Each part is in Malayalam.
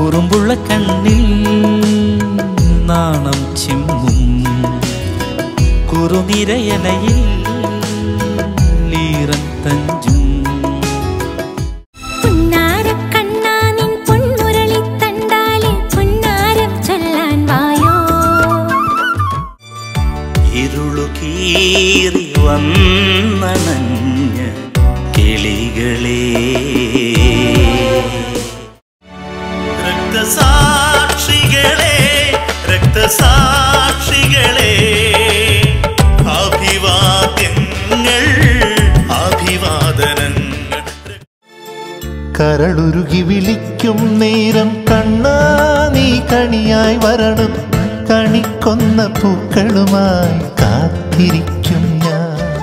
കുറുമ്പുള്ള കണ്ണിൽ നാണം ചിമ്മും കുറുനിരയലയിൽ ലീറൻ തഞ്ചും പുന്നാരക്കണ്ണാ നിൻ പൊന്മുരളിത്തണ്ടാലെ പുന്നാരം ചൊല്ലാൻ വായോ ഇരുളു കീറി വന്നണഞ്ഞ കിളികളെ രക്തസാക്ഷികളെ രക്തസാക്ഷികളെ അഭിവാദ്യങ്ങൾ അഭിവാദനങ്ങൾ കരളുരുകി വിളിക്കും നേരം കണ്ണാ നീ കണിയായി വരണം കണിക്കൊന്ന പൂക്കളുമായി കാത്തിരിക്കും ഞാൻ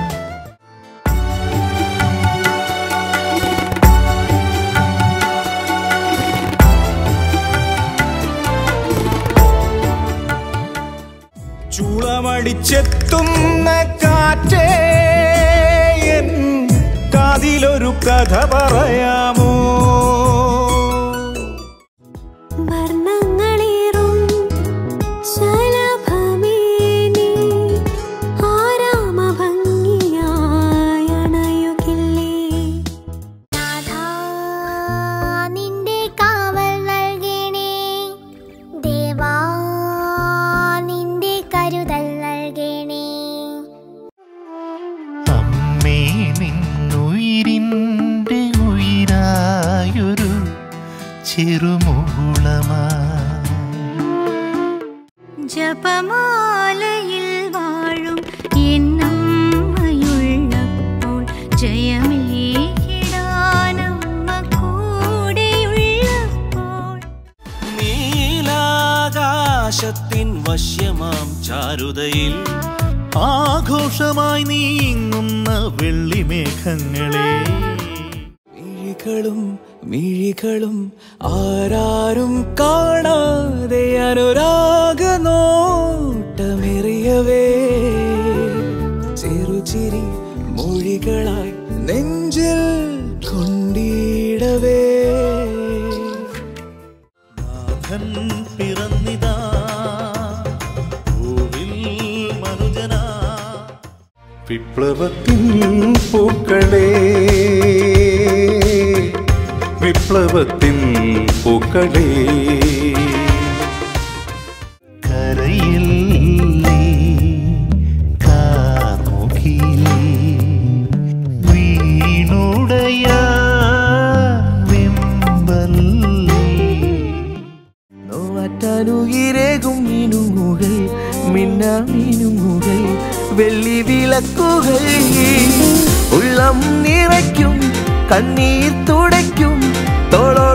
ചൂളമടിച്ചെത്തുന്ന കാറ്റേ എൻ കാതിലൊരു കഥ പറയാമോ വർണ്ണങ്ങളേറും ശലഭമേ നീ ആരാമഭംഗിയായി അണയുകില്ലേ നാഥാ, നിന്റെ കാവൽ നൽകണേ ദേവാ നിന്റെ കരുതൽ നൽകണേ അമ്മേ നിന്നുയിരിൻ്റെ ഉയിരായൊരു ചെറുമുകുളമാ ജപമാലയിൽ വാഴും എന്നമ്മയുള്ളപ്പോൾ ജയമേകിടാനമ്മ കൂടെയുള്ളപ്പോൾ നീലാകാശത്തിൻ വശ്യമാം ചാരുതയിൽ ആഘോഷമായി നീങ്ങുന്ന വെള്ളിമേഘങ്ങളെ മിഴികളും മിഴികളും ആരാരും കാണാതെ അനുരാഗ നോട്ടമെറിയവേ ചെറുചിരി മൊഴികളായി നെഞ്ചിൽ കൊണ്ടിടവേ നാഥൻ പിറന്നിതാ ഭൂവിൽ മനുജനാ വിപ്ലവത്തിൻ പൂക്കളേ വിപ്ലവത്തിൻ പൂക്കളേ കരയിൽ കാമുകിൽ വീണുടയ വെമ്പൽ നോവാറ്റാനുയിരേകും മീനുങ്ങുകൾ മിന്നാ മീനുങ്ങുകൾ വെള്ളി വിളക്കുകൾ ഉള്ളം നിറയ്ക്കും കണ്ണീർ തുടയ്ക്കും തോളോ